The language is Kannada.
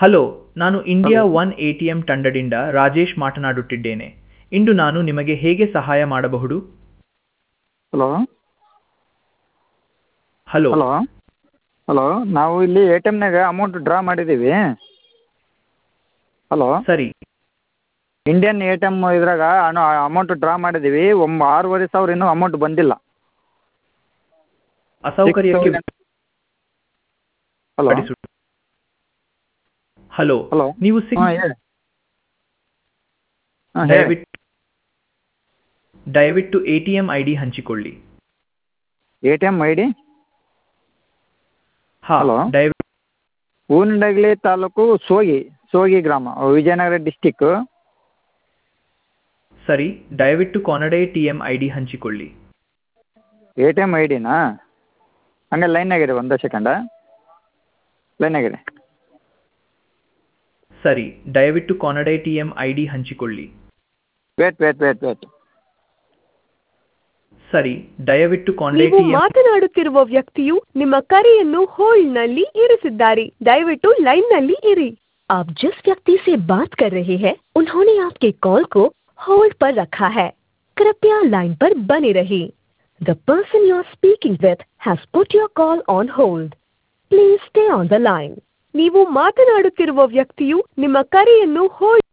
ಹಲೋ ನಾನು India one A T M ತಂಡದಿಂದ ರಾಜೇಶ್ ಮಾತನಾಡುತ್ತಿದ್ದೇನೆ ಇಂದು ನಾನು ನಿಮಗೆ ಹೇಗೆ ಸಹಾಯ ಮಾಡಬಹುದು ಹಲೋ ಹಲೋ ಹಲೋ ಹಲೋ ನಾವು ಇಲ್ಲಿ ಎ ಟಿ ಎಮ್ನಾಗ ಅಮೌಂಟ್ ಡ್ರಾ ಮಾಡಿದ್ದೀವಿ ಹಲೋ ಸರಿ ಇಂಡಿಯನ್ ಎ ಟಿ ಎಮ್ ಇದ್ರಾಗ ಅಮೌಂಟ್ ಡ್ರಾ ಮಾಡಿದ್ದೀವಿ ಒಂಬ ಆರೂವರೆ ಸಾವಿರ ಇನ್ನೂ ಅಮೌಂಟ್ ಬಂದಿಲ್ಲ ಅಸೌಕರ್ಯಕ್ಕೆ ಹಲೋ ಪಡಿಸು ಹಲೋ ಹಲೋ ನೀವು ಸಿಗ್ ಹಾಂ ಹೇಳಿ ಹಾಂ ಹೇಳಿ ದಯವಿಟ್ಟು ದಯವಿಟ್ಟು A T M I D ಹಂಚಿಕೊಳ್ಳಿ A T M I D ಹಾ ಹಲೋ? ದಯವಿಟ್ಟು ಹೂವಿನಡಗಲಿ ತಾಲೂಕು ಸೋಗಿ ಸೋಗಿ ಗ್ರಾಮ ವಿಜಯನಗರ ಡಿಸ್ಟಿಕ್ ಸರಿ ದಯವಿಟ್ಟು ಕೊನಡೆ ಟಿ ಎಂ ಐ ಡಿ ಹಂಚಿಕೊಳ್ಳಿ ಎ ಟಿ ಎಮ್ ಐ ಡಿನಾ ಹಂಗೆ ಲೈನ್ನಾಗಿರಿ ಒಂದೇ ಸೆಕೆಂಡ ಲೈನ್ನಾಗಿರಿ ಸರಿ ದಯವಿಟ್ಟು ಕೊನಡೆ ಟಿ ಎಂ ಐ ಡಿ ಹಂಚಿಕೊಳ್ಳಿ ವೇಟ್ ವೇಟ್ ವೇಟ್ ವೇಟ್ ಸರಿ ದಯವಿಟ್ಟು ಕೊನಡೆ ನೀವು ಟಿ ಎಂ ಮಾತನಾಡುತ್ತಿರುವ ವ್ಯಕ್ತಿಯು ನಿಮ್ಮ ಕರೆಯನ್ನು ಹೋಲ್ಡ್ನಲ್ಲಿ ಇರಿಸಿದ್ದಾರೆ ದಯವಿಟ್ಟು ಲೈನ್ನಲ್ಲಿ ಇರಿ आप जिस व्यक्ति से बात कर रहे हैं उन्होंने आपके कॉल को होल्ड पर रखा है कृपया लाइन पर बने रहिए the person you are speaking with has put your call on hold please stay on the line ನೀವು ಮಾತನಾಡುತ್ತಿರುವ ವ್ಯಕ್ತಿಯು ನಿಮ್ಮ ಕರೆಯನ್ನು ಹೋಲ್ಡ್